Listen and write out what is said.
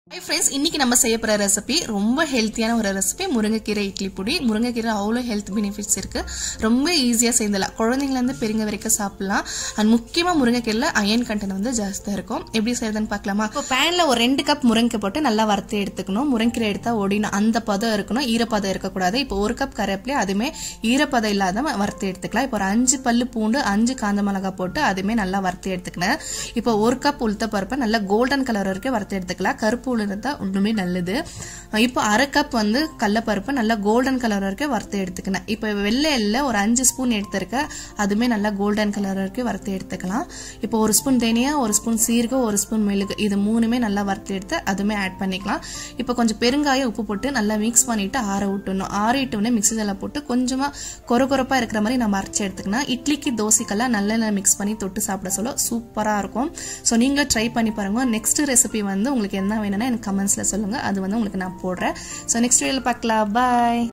hi friends இன்னைக்கு நம்ம செய்ய போகிற ரெசிபி ரொம்ப ஹெல்த்தியான ஒரு ரெசிபி முருங்கைக்கீரை இட்லி பொடி முருங்கைக்கீரை அவ்வளோ ஹெல்த் பெனிஃபிட்ஸ் இருக்கு ரொம்ப ஈஸியாக செய்தலாம் குழந்தைங்கலேருந்து பெரியவங்க வரைக்கும் சாப்பிடலாம் அண்ட் முக்கியமாக முருங்கைக்கீரையில் அயன் கண்டென்ட் வந்து ஜாஸ்தியாக இருக்கும் எப்படி செய்யுதுன்னு பார்க்கலாமா இப்போ பேனில் ஒரு ரெண்டு கப் முருங்கை போட்டு நல்லா வறுத்து எடுத்துக்கணும் முருங்கைக்கீரை எடுத்தால் ஒடினா அந்த பதம் இருக்கணும் ஈரப்பதம் இருக்கக்கூடாது இப்போ ஒரு கப் கருவேப்பிலே அதுவுமே ஈரப்பதம் இல்லாத வறுத்து எடுத்துக்கலாம் இப்போ ஒரு அஞ்சு பல்லு பூண்டு அஞ்சு காந்த மிளகாய் போட்டு அதுவுமே நல்லா வறுத்து எடுத்துக்கினேன் இப்போ ஒரு கப் உளுத்த பருப்பை நல்லா கோல்டன் கலர் வரைக்கும் வறுத்து எடுத்துக்கலாம் கருப்பு உளுந்து தான் ஒன்றுமே நல்லது இப்போ அரை கப் வந்து கடலப்பருப்பு நல்லா கோல்டன் கலர் வரைக்கும் வறுத்து எடுத்துக்கினேன் இப்போ வெள்ளையில் ஒரு அஞ்சு ஸ்பூன் எடுத்திருக்கேன் அதுவுமே நல்லா கோல்டன் கலர் வரைக்கும் வறுத்து எடுத்துக்கலாம் இப்போ ஒரு ஸ்பூன் தேனியா ஒரு ஸ்பூன் சீரகம் ஒரு ஸ்பூன் மெழுகு இது மூணுமே நல்லா வறுத்து எடுத்து அதுவுமே ஆட் பண்ணிக்கலாம் இப்போ கொஞ்சம் பெருங்காயம் உப்பு போட்டு நல்லா மிக்ஸ் பண்ணிட்டு ஆற விட்டுணும் ஆறிட்டோடனே மிக்ஸி ஜாரில் போட்டு கொஞ்சமாக கொர கொரப்பா இருக்கிற மாதிரி நம்ம அரைச்சி எடுத்துக்கலாம் இட்லிக்கு தோசைக்கெல்லாம் நல்லெண்ணெய் மிக்ஸ் பண்ணி தொட்டு சாப்பிட சொல்ல சூப்பராக இருக்கும் ஸோ நீங்களும் ட்ரை பண்ணி பாருங்க நெக்ஸ்ட் ரெசிபி வந்து உங்களுக்கு என்ன வேணும்னா எனக்கு கமெண்ட்ஸில் சொல்லுங்கள் அது வந்து உங்களுக்கு நான் போடுறேன் ஸோ நெக்ஸ்ட் வீடியோவில் பார்க்கலாம் பாய்